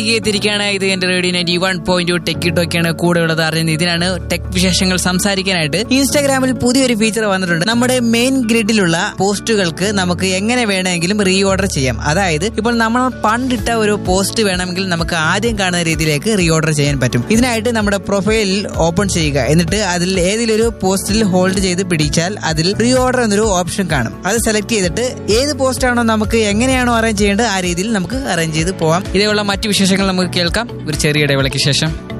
തിരിക്കാണ് ഇത് എന്റെ radio ninety one point ടെക്കി ടോക്കിയാണ് കൂടെ ഉള്ളത് അറിയുന്നത് ഇതിനാണ് ടെക് വിശേഷങ്ങൾ സംസാരിക്കാനായിട്ട് ഇൻസ്റ്റാഗ്രാമിൽ പുതിയൊരു ഫീച്ചർ വന്നിട്ടുണ്ട് നമ്മുടെ മെയിൻ ഗ്രിഡിലുള്ള പോസ്റ്റുകൾക്ക് നമുക്ക് എങ്ങനെ വേണമെങ്കിലും റീ ഓർഡർ ചെയ്യാം അതായത് ഇപ്പോൾ നമ്മൾ പണ്ടിട്ട ഒരു പോസ്റ്റ് വേണമെങ്കിൽ നമുക്ക് ആദ്യം കാണുന്ന രീതിയിലേക്ക് റീ ഓർഡർ ചെയ്യാൻ പറ്റും ഇതിനായിട്ട് നമ്മുടെ പ്രൊഫൈലിൽ ഓപ്പൺ ചെയ്യുക എന്നിട്ട് അതിൽ ഏതെങ്കിലും ഒരു പോസ്റ്റിൽ ഹോൾഡ് ചെയ്ത് പിടിച്ചാൽ അതിൽ റീ ഓർഡർ എന്നൊരു ഓപ്ഷൻ കാണും അത് സെലക്ട് ചെയ്തിട്ട് ഏത് പോസ്റ്റ് ആണോ നമുക്ക് എങ്ങനെയാണോ അറേഞ്ച് ചെയ്യേണ്ടത് ആ രീതിയിൽ നമുക്ക് അറേഞ്ച് ചെയ്ത് പോവാം ഇതേയുള്ള മറ്റു വിശേഷങ്ങൾ നമുക്ക് കേൾക്കാം ഒരു ചെറിയ ഇടവേളയ്ക്ക് ശേഷം